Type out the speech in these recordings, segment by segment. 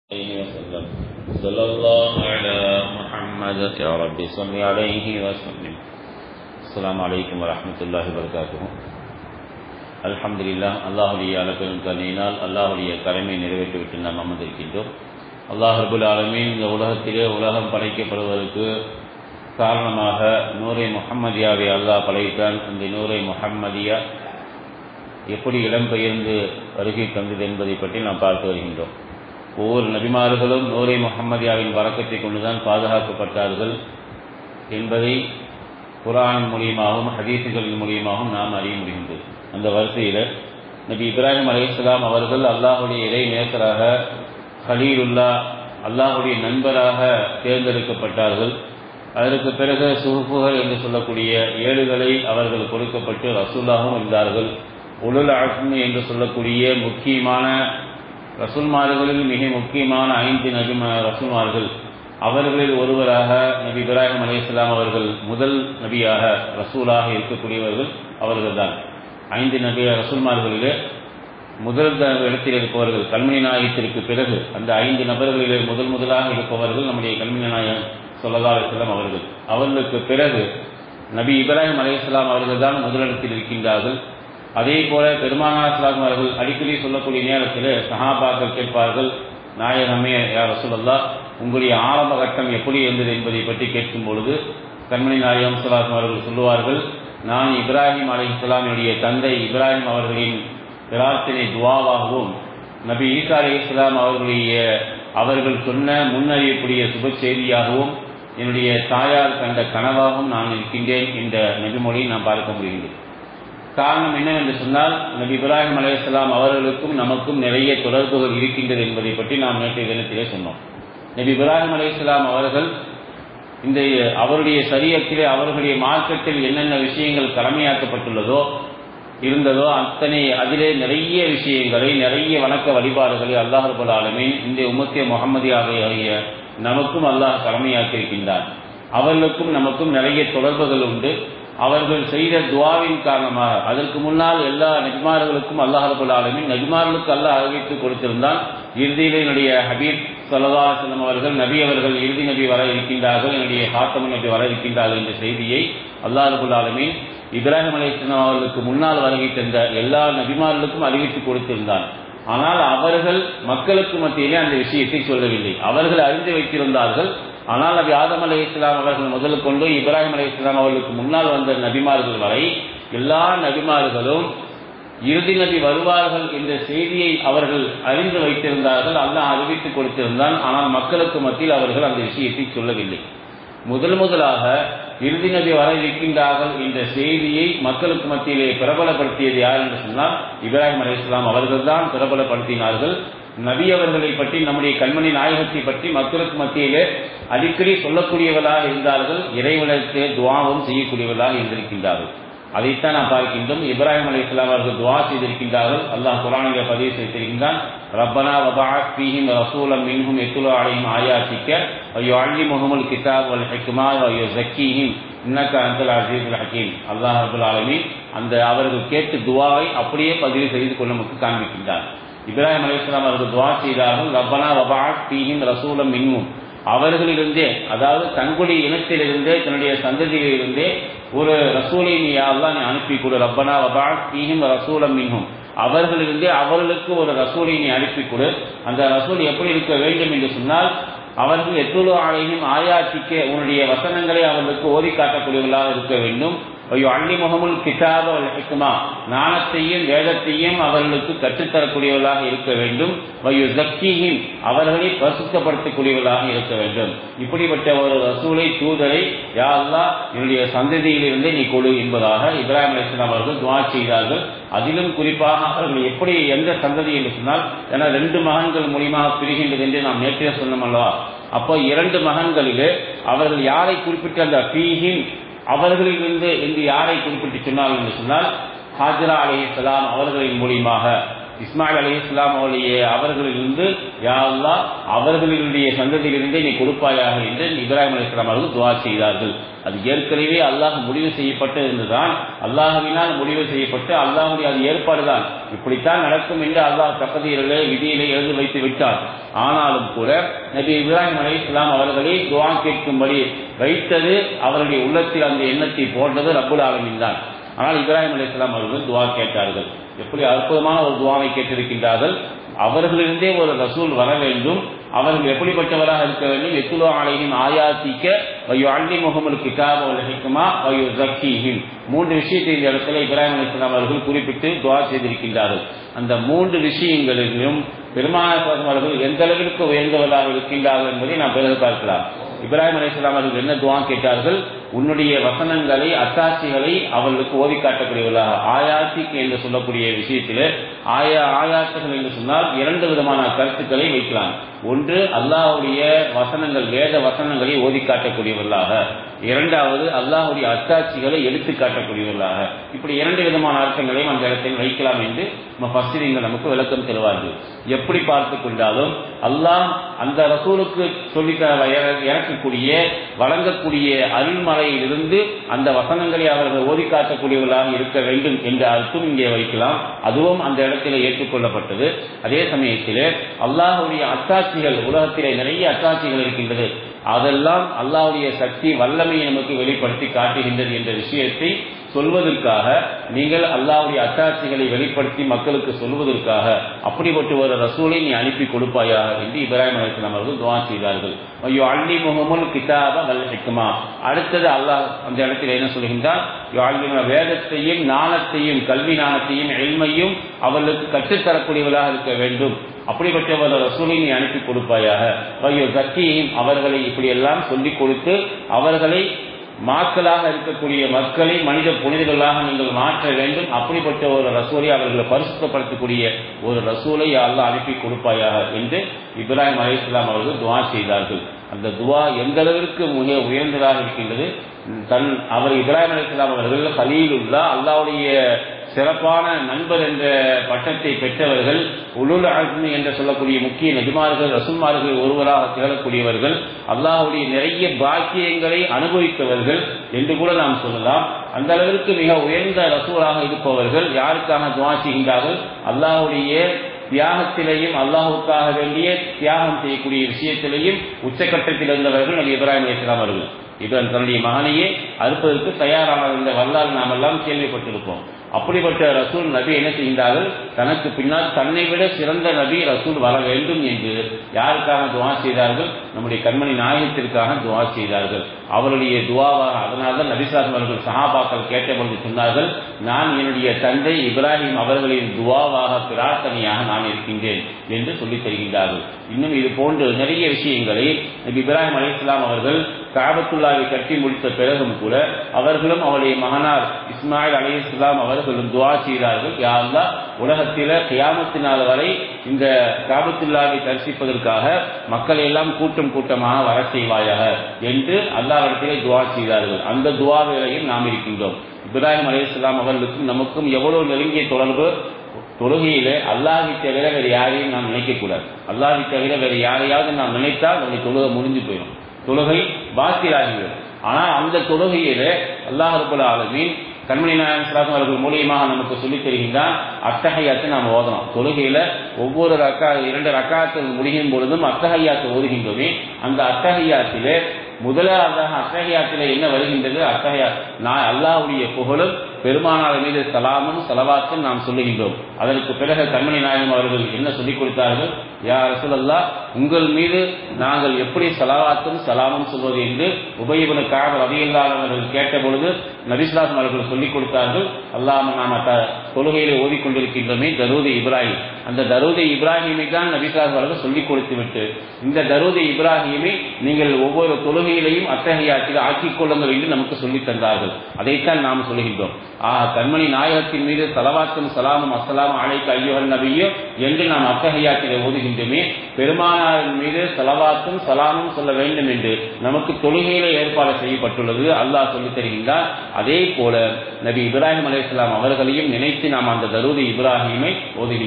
عليه وسلم صلى الله على محمد يا رب صل عليه وسلم السلام عليكم ورحمة الله وبركاته அல்ஹம்துலில்லாஹ் அல்லாஹுடைய அளப்பெரும் கருணையினால் அல்லாஹுடைய கடமை நிறைவேற்றிவிட்டு நாம் அமர்ந்திருக்கின்றோம் அல்லாஹ் ரபுல் ஆலமீன் இந்த உலகத்திலே உலகம் படைக்கப்படுவதற்கு காரணமாக நூரை முஹம்மதியாவை அல்லாஹ் படைத்தான் அந்த நூரை முஹம்மதியா எப்படி இடம்பெயர்ந்து வருகை தந்தது என்பதை பற்றி நாம் பார்த்து வருகின்றோம் ஒவ்வொரு நபிமார்களும் நூரை முகம்மதியாவின் வரக்கத்தை கொண்டுதான் பாதுகாக்கப்பட்டார்கள் என்பதை குரான் மூலியமாகவும் ஹதீசுகளின் மூலியமாகவும் நாம் அறிய முடிகின்றது அந்த வரிசையில் நபி இப்ராஹிம் அலையாம் அவர்கள் அல்லாஹுடைய இறை நேசராக ஹலீலுல்லா அல்லாஹுடைய நண்பராக தேர்ந்தெடுக்கப்பட்டார்கள் அதற்கு பிறகு சுகுப்புகள் என்று சொல்லக்கூடிய ஏடுகளை அவர்கள் கொடுக்கப்பட்டு ரசூலாகவும் இருந்தார்கள் உலுல் அஸ்மி என்று சொல்லக்கூடிய முக்கியமான ரசூல்மார்களில் மிக முக்கியமான ஐந்து நபிம ரசூல்மார்கள் அவர்களில் ஒருவராக நபி இப்ராஹிம் அலி இஸ்லாம் அவர்கள் முதல் நபியாக ரசூலாக இருக்கக்கூடியவர்கள் அவர்கள்தான் ஐந்து நபி ரசூல்மார்களிலே முதல் இடத்தில் இருப்பவர்கள் கல்மணி நாயகத்திற்கு பிறகு அந்த ஐந்து நபர்களிலே முதல் முதலாக இருப்பவர்கள் நம்முடைய கல்மணி நாயகம் சொல்லலா அலிஸ்லாம் அவர்கள் அவர்களுக்கு பிறகு நபி இப்ராஹிம் அலி இஸ்லாம் அவர்கள் தான் முதலிடத்தில் இருக்கின்றார்கள் அதே போல பெருமானார் இஸ்லாம் அவர்கள் அடிக்கடி சொல்லக்கூடிய நேரத்தில் சஹாபாக்கள் கேட்பார்கள் நாயகமே யார் ரசூலல்லா உங்களுடைய ஆரம்ப கட்டம் எப்படி இருந்தது என்பதை பற்றி கேட்கும் பொழுது கண்மணி நாயகம் சுல்லாஸ் அவர்கள் சொல்லுவார்கள் நான் இப்ராஹிம் அலி இஸ்லாமினுடைய தந்தை இப்ராஹிம் அவர்களின் பிரார்த்தனை துவாவாகவும் நபி ஈசா அலி இஸ்லாம் அவர்களுடைய அவர்கள் சொன்ன முன்னறியக்கூடிய சுப செய்தியாகவும் என்னுடைய தாயார் கண்ட கனவாகவும் நான் இருக்கின்றேன் என்ற நபிமொழியை நாம் பார்க்க முடிகின்றது காரணம் என்னவென்று சொன்னால் நபி இப்ராஹிம் அலையாம் அவர்களுக்கும் நமக்கும் நிறைய தொடர்புகள் இருக்கின்றது என்பதை பற்றி நாம் நேற்றைய தினத்திலே சொன்னோம் நபி இப்ராஹிம் அலையாம் அவர்கள் இந்த அவருடைய சரியத்திலே அவர்களுடைய மார்க்கத்தில் என்னென்ன விஷயங்கள் கடமையாக்கப்பட்டுள்ளதோ இருந்ததோ அத்தனை அதிலே நிறைய விஷயங்களை நிறைய வணக்க வழிபாடுகளை அல்லாஹ் ஆலமே இந்த உமத்திய முகமதியாக நமக்கும் அல்லாஹ் கடமையாக்கியிருக்கின்றார் அவர்களுக்கும் நமக்கும் நிறைய தொடர்புகள் உண்டு அவர்கள் செய்த துவாவின் காரணமாக அதற்கு முன்னால் எல்லா நெஜ்மார்களுக்கும் அல்லாஹ் ரபுல் ஆலமின் நெஜ்மார்களுக்கு அல்லாஹ் அறிவித்து கொடுத்திருந்தான் இறுதியில் என்னுடைய ஹபீப் சல்லா செல்லம் அவர்கள் நபி அவர்கள் இறுதி நபி வர இருக்கின்றார்கள் என்னுடைய ஹாத்தமன் நபி வர இருக்கின்றார்கள் என்ற செய்தியை அல்லாஹ் ரபுல் ஆலமின் இப்ராஹிம் அலிஸ்லாம் அவர்களுக்கு முன்னால் வருகை தந்த எல்லா நபிமார்களுக்கும் அறிவித்து கொடுத்திருந்தான் ஆனால் அவர்கள் மக்களுக்கு மத்தியிலே அந்த விஷயத்தை சொல்லவில்லை அவர்கள் அறிந்து வைத்திருந்தார்கள் ஆனால் நபி ஆதம் அலி இஸ்லாம் அவர்கள் முதல் கொண்டு இப்ராஹிம் அலி இஸ்லாம் அவர்களுக்கு முன்னால் வந்த நபிமார்கள் வரை எல்லா நபிமார்களும் இறுதி நபி வருவார்கள் என்ற செய்தியை அவர்கள் அறிந்து வைத்திருந்தார்கள் அல்லாஹ் அறிவித்துக் கொடுத்திருந்தான் ஆனால் மக்களுக்கு மத்தியில் அவர்கள் அந்த விஷயத்தை சொல்லவில்லை முதல் முதலாக இறுதி நபி வர இருக்கின்றார்கள் என்ற செய்தியை மக்களுக்கு மத்தியிலே பிரபலப்படுத்தியது யார் என்று சொன்னால் இப்ராஹிம் அலி இஸ்லாம் அவர்கள்தான் பிரபலப்படுத்தினார்கள் நபி அவர்களை பற்றி நம்முடைய கண்மணி நாயகத்தை பற்றி மக்களுக்கு மத்தியிலே அடிக்கடி சொல்லக்கூடியவர்களாக இருந்தார்கள் இறைவனுக்கு துவாவும் செய்யக்கூடியவர்களாக இருந்திருக்கின்றார்கள் அதைத்தான் நாம் பார்க்கின்றோம் இப்ராஹிம் அலி இஸ்லாம் அவர்கள் துவா செய்திருக்கின்றார்கள் அல்லாஹ் குரானில பதிவு செய்திருக்கின்றான் ரப்பனா வபாத் பீஹிம் ரசூலம் மின்ஹும் எத்துலா அலையும் ஆயாசிக்க ஐயோ அள்ளி முகமுல் கிதாப் வல் ஹிக்மா ஐயோ ஜக்கீஹிம் இன்னக்க அந்தல் அசீதுல் ஹக்கீம் அல்லாஹ் அபுல் ஆலமி அந்த அவர்கள் கேட்டு துவாவை அப்படியே பதிவு செய்து கொள்ள நமக்கு காண்பிக்கின்றார் இப்ராஹிம் அலி இஸ்லாம் அவர்கள் துவா செய்தார்கள் ரப்பனா வபாத் பீஹிம் ரசூலம் மின்ஹும் அவர்களிலிருந்தே அதாவது தங்களுடைய இனத்திலிருந்தே தன்னுடைய சந்ததியிலிருந்தே ஒரு ரசூலை நீ யாரெல்லாம் நீ அனுப்பி கொடு ரப்பனா வபாத் பீஹிம் ரசூலம் மின்ஹும் அவர்களிருந்தே அவர்களுக்கு ஒரு ரசூலை நீ அனுப்பி கொடு அந்த ரசூல் எப்படி இருக்க வேண்டும் என்று சொன்னால் அவர்கள் எத்துலு ஆலையும் ஆயாட்சிக்க உன்னுடைய வசனங்களை அவர்களுக்கு ஓதி காட்டக்கூடியவர்களாக இருக்க வேண்டும் ஐயோ அள்ளி முகமுல் கிதாப ஹிக்மா ஞானத்தையும் வேதத்தையும் அவர்களுக்கு கற்றுத்தரக்கூடியவர்களாக இருக்க வேண்டும் ஐயோ ஜக்கியும் அவர்களை பரிசுத்தப்படுத்தக்கூடியவர்களாக இருக்க வேண்டும் இப்படிப்பட்ட ஒரு ரசூலை தூதரை யாருலா என்னுடைய சந்ததியிலிருந்தே நீ கொடு என்பதாக இப்ராஹிம் அலிஸ்லாம் அவர்கள் துவா செய்தார்கள் அதிலும் குறிப்பாக அவர்கள் எப்படி எந்த சந்ததி என்று சொன்னால் ஏன்னா ரெண்டு மகன்கள் மூலியமாக பிரிகின்றது என்று நாம் நேற்றே சொன்னோம் அல்லவா அப்போ இரண்டு மகன்களிலே அவர்கள் யாரை குறிப்பிட்ட அந்த பீஹின் அவர்களிலிருந்து என்று யாரை குறிப்பிட்டு சொன்னார்கள் என்று சொன்னால் ஹாஜரா அலி இஸ்லாம் அவர்களின் மூலியமாக இஸ்மாயில் அலி இஸ்லாம் அவருடைய அவர்களிலிருந்து யா அல்லாஹ் அவர்களுடைய சந்ததியிலிருந்தே நீ கொடுப்பாயாக என்று இப்ராஹிம் அலி இஸ்லாம் அவர்கள் துவா செய்தார்கள் அது ஏற்கனவே அல்லாஹ் முடிவு செய்யப்பட்டு இருந்துதான் அல்லாஹுவினால் முடிவு செய்யப்பட்டு அல்லாஹுடைய அது ஏற்பாடுதான் இப்படித்தான் நடக்கும் என்று அல்லாஹ் தக்கதியிலே விதியிலே எழுதி வைத்து விட்டார் ஆனாலும் கூட நபி இப்ராஹிம் அலி இஸ்லாம் அவர்களை துவா கேட்கும்படி வைத்தது அவருடைய உள்ளத்தில் அந்த எண்ணத்தை போட்டது ரப்புல் ஆலமின் தான் ஆனால் இப்ராஹிம் அலி இஸ்லாம் அவர்கள் துவா கேட்டார்கள் எப்படி அற்புதமான ஒரு துவாவை கேட்டிருக்கின்றார்கள் அவர்களிருந்தே ஒரு ரசூல் வர வேண்டும் அவர்கள் எப்படிப்பட்டவராக இருக்க வேண்டும் எத்துலோ ஆலையும் ஆயாத்திக்க வயோ அள்ளி முகமல் கிதாப் ஹிக்குமா வயோ ஜக்கீஹிம் மூன்று விஷயத்தை இந்த இடத்துல இப்ராஹிம் அலிஸ்லாம் அவர்கள் குறிப்பிட்டு துவா செய்திருக்கின்றார்கள் அந்த மூன்று விஷயங்களிலும் பெருமாள் அவர்கள் எந்த அளவிற்கு உயர்ந்தவர்களாக இருக்கின்றார்கள் என்பதை நாம் பிறகு பார்க்கலாம் இப்ராஹிம் அலிஸ்லாம் அவர்கள் என்ன துவா கேட்டார்கள் உன்னுடைய வசனங்களை அத்தாட்சிகளை அவர்களுக்கு ஓதி காட்டக்கூடியவர்களாக ஆயாத்திக்கு என்று சொல்லக்கூடிய விஷயத்தில் ஆயா ஆயாத்துகள் என்று சொன்னால் இரண்டு விதமான கருத்துக்களை வைக்கலாம் ஒன்று அல்லாஹுடைய வசனங்கள் வேத வசனங்களை ஓதி காட்டக்கூடியவர்களாக இரண்டாவது அல்லாஹுடைய அத்தாட்சிகளை எடுத்து காட்டக்கூடியவர்களாக இப்படி இரண்டு விதமான அர்த்தங்களையும் அந்த இடத்தில் வைக்கலாம் என்று பசிரிங்கள் நமக்கு விளக்கம் தருவார்கள் எப்படி பார்த்து கொண்டாலும் அல்லாஹ் அந்த ரசூலுக்கு சொல்லி இறக்கக்கூடிய வழங்கக்கூடிய அருள்மலையிலிருந்து அந்த வசனங்களை அவர்கள் ஓதி காட்டக்கூடியவர்களாக இருக்க வேண்டும் என்ற அர்த்தம் இங்கே வைக்கலாம் அதுவும் அந்த இடத்தில் ஏற்றுக்கொள்ளப்பட்டது அதே சமயத்தில் அல்லாஹுடைய அத்தாட்சிகள் உலகத்திலே நிறைய அத்தாட்சிகள் இருக்கின்றது அதெல்லாம் அல்லாஹுடைய சக்தி வல்லமையை நமக்கு வெளிப்படுத்தி காட்டுகின்றது என்ற விஷயத்தை சொல்வதற்காக நீங்கள் அல்லாவுடைய அத்தாட்சிகளை வெளிப்படுத்தி மக்களுக்கு சொல்வதற்காக அப்படிப்பட்ட ஒரு ரசூலை நீ அனுப்பி கொடுப்பாயாக என்று இப்ராஹிம் அலிஸ்லாம் அவர்கள் துவா செய்தார்கள் ஐயோ அள்ளி முகமுல் கிதாப வல் ஹிக்மா அடுத்தது அல்லாஹ் அந்த இடத்தில் என்ன சொல்கின்றான் அள்ளிம வேதத்தையும் ஞானத்தையும் கல்வி ஞானத்தையும் எளிமையும் அவர்களுக்கு கற்றுத்தரக்கூடியவர்களாக இருக்க வேண்டும் அப்படிப்பட்ட ஒரு ரசூலை நீ அனுப்பி கொடுப்பாயாக ஐயோ சக்தியையும் அவர்களை இப்படியெல்லாம் சொல்லிக் கொடுத்து அவர்களை மாக்களாக இருக்கக்கூடிய மக்களை மனித புனிதர்களாக நீங்கள் மாற்ற வேண்டும் அப்படிப்பட்ட ஒரு ரசூலை அவர்களை பரிசுத்தப்படுத்தக்கூடிய ஒரு ரசூலை அல்லா அனுப்பி கொடுப்பாயாக என்று இப்ராஹிம் அலி இஸ்லாம் அவர்கள் துவா செய்தார்கள் அந்த துவா எந்த அளவிற்கு மிக உயர்ந்ததாக இருக்கின்றது தன் அவர் இப்ராஹிம் அலி இஸ்லாம் அவர்கள் ஹலீலுல்லா அல்லாவுடைய சிறப்பான நண்பர் என்ற பட்டத்தை பெற்றவர்கள் உலுல் அஸ்மி என்று சொல்லக்கூடிய முக்கிய நெஜமார்கள் ரசுல்மார்கள் ஒருவராக திகழக்கூடியவர்கள் அல்லாஹுடைய நிறைய பாக்கியங்களை அனுபவித்தவர்கள் என்று கூட நாம் சொல்லலாம் அந்த அளவிற்கு மிக உயர்ந்த ரசூலாக இருப்பவர்கள் யாருக்காக துவா செய்கின்றார்கள் அல்லாஹுடைய தியாகத்திலேயும் அல்லாஹுக்காக வேண்டிய தியாகம் செய்யக்கூடிய விஷயத்திலேயும் உச்சக்கட்டத்தில் இருந்தவர்கள் நபி இப்ராஹிம் அலிஸ்லாம் அவர்கள் இவன் தன்னுடைய மகனையே அறுப்பதற்கு தயாரான இந்த வரலாறு நாம் எல்லாம் கேள்விப்பட்டிருப்போம் அப்படிப்பட்ட ரசூல் நபி என்ன செய்கின்றார்கள் தனக்கு பின்னால் தன்னை விட சிறந்த நபி ரசூல் வர வேண்டும் என்று யாருக்காக துவா செய்தார்கள் நம்முடைய கண்மணி நாயகத்திற்காக துவா செய்தார்கள் அவருடைய துவாவாக அதனால்தான் நபிசாசம் அவர்கள் சஹாபாக்கள் கேட்டபொழுது சொன்னார்கள் நான் என்னுடைய தந்தை இப்ராஹிம் அவர்களின் துவாவாக பிரார்த்தனையாக நான் இருக்கின்றேன் என்று சொல்லித் தருகின்றார்கள் இன்னும் இது போன்று நிறைய விஷயங்களை நபி இப்ராஹிம் அலி இஸ்லாம் அவர்கள் காபத்துல்லாவை கட்டி முடித்த பிறகும் கூட அவர்களும் அவருடைய மகனார் இஸ்மாயில் அலி இஸ்லாம் அவர்களும் துவா செய்தார்கள் யாருந்தா உலகத்தில கியாமத்தினால் வரை இந்த காபத்துல்லாவை தரிசிப்பதற்காக மக்களை எல்லாம் கூட்டம் கூட்டமாக வர செய்வாயாக என்று அல்லாவிடத்திலே துவா செய்தார்கள் அந்த துவா வேளையில் நாம் இருக்கின்றோம் இப்ராஹிம் அலி இஸ்லாம் அவர்களுக்கும் நமக்கும் எவ்வளவு நெருங்கிய தொடர்பு தொழுகையிலே அல்லாஹை தவிர வேறு யாரையும் நாம் நினைக்கக்கூடாது அல்லாஹை தவிர வேறு யாரையாவது நாம் நினைத்தால் நம்முடைய தொழுகை முடிஞ்சு போயிடும் தொழுகை பாத்திராகிவிடும் ஆனால் அந்த தொழுகையிலே அல்லாஹ் ரபுல் ஆலமீன் கண்மணி நாயகம் அவர்கள் மூலியமாக நமக்கு சொல்லித் தருகின்றான் அத்தகையாத்தை நாம் ஓதணும் தொழுகையில ஒவ்வொரு ரக்கா இரண்டு ரக்காத்து முடியும் பொழுதும் அத்தகையாத்தை ஓதுகின்றோமே அந்த அத்தகையாத்திலே முதலாவதாக அத்தகையாத்திலே என்ன வருகின்றது அத்தகையா நான் அல்லாஹுடைய புகழும் பெருமானார் மீது சலாமும் சலவாத்தும் நாம் சொல்லுகின்றோம் அதற்கு பிறகு கண்மணி நாயகம் அவர்கள் என்ன சொல்லிக் கொடுத்தார்கள் யா ரசூலல்லா உங்கள் மீது நாங்கள் எப்படி சலாவாத்தும் சலாமும் சொல்வது என்று உபயபுன காவல் அவையில்லாதவர்கள் கேட்ட பொழுது நபிஸ்லாசம் அவர்கள் சொல்லிக் கொடுத்தார்கள் அல்லாம நாம தொழுகையிலே ஓதிக்கொண்டிருக்கின்றோமே தரூதி இப்ராஹிம் அந்த தரூதி இப்ராஹிமை தான் நபிஸ்லாஸ் அவர்கள் சொல்லிக் கொடுத்து விட்டு இந்த தரூதி இப்ராஹிமை நீங்கள் ஒவ்வொரு தொழுகையிலையும் அத்தகையாத்தில் ஆக்கிக் கொள்ளுங்கள் என்று நமக்கு சொல்லித் தந்தார்கள் அதைத்தான் நாம் சொல்கின்றோம் ஆஹ் கண்மணி நாயகத்தின் மீது சலவாத்தும் சலாமும் அஸ்லாம் அழைக்க ஐயோகல் நபியும் என்று நாம் அத்தகையாத்திலே ஓதுகின்றோமே பெருமானாரின் மீது சலவாத்தும் சலாமும் சொல்ல வேண்டும் என்று நமக்கு தொழுகையில ஏற்பாடு செய்யப்பட்டுள்ளது அல்லாஹ் சொல்லித் தருகின்றார் அதே போல நபி இப்ராஹிம் அலையாம் அவர்களையும் நினைத்து நாம் அந்த தருதி இப்ராஹிமை ஓதுகின்றோம்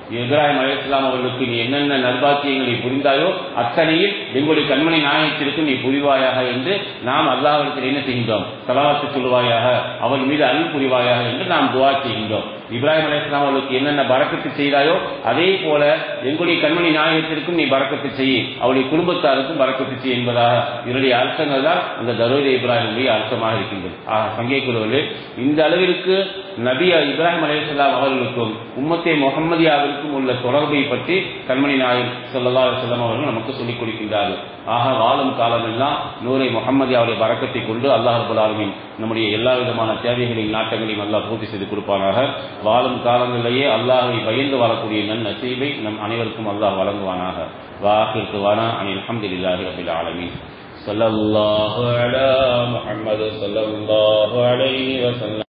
இப்ராஹிம் அலையாம் அவர்களுக்கு நீ என்னென்ன நல்பாக்கியங்களை புரிந்தாயோ அத்தனையில் எங்களுடைய கண்மணி நாயகத்திற்கு நீ புரிவாயாக என்று நாம் அல்லாஹிடத்தில் என்ன செய்கின்றோம் தலவாத்து சொல்லுவாயாக அவள் மீது அருள் புரிவாயாக என்று நாம் துவா செய்கின்றோம் இப்ராஹிம் அலையாம் அவர்களுக்கு என்னென்ன பறக்கத்து செய்தாயோ அதே போல எங்களுடைய கண்மணி நாயகத்திற்கும் நீ பறக்கத்து செய் அவளுடைய குடும்பத்தாருக்கும் பறக்கத்து செய் என்பதாக இதனுடைய அர்த்தங்கள் தான் அந்த தருவதி இப்ராஹிமுடைய அர்த்தமாக இருக்கின்றது ஆக சங்கைக்குறவர்களே இந்த அளவிற்கு நபி இப்ராஹிம் அலையாம் அவர்களுக்கும் உம்மத்தே முகமதியாவிற்கும் உள்ள தொடர்பை பற்றி கண்மணி நாயகம் சொல்லா செல்லம் அவர்கள் நமக்கு சொல்லிக் கொடுக்கின்றார்கள் ஆக வாழும் காலமெல்லாம் நூரை முகமதியாவுடைய பறக்கத்தை கொண்டு அல்லாஹ் ஆலமின் நம்முடைய எல்லா விதமான தேவைகளையும் நாட்டங்களையும் அல்லாஹ் பூர்த்தி செய்து கொடுப்பானாக வாழும் காலங்களிலேயே அல்லாஹை பயந்து வாழக்கூடிய நன் நசீபை நம் அனைவருக்கும் அல்லாஹ் வழங்குவானாக வாக்கிற்கு வானா அனில் அஹமதுல்லாஹி ரபில் ஆலமீன் صلى الله على محمد صلى الله عليه وسلم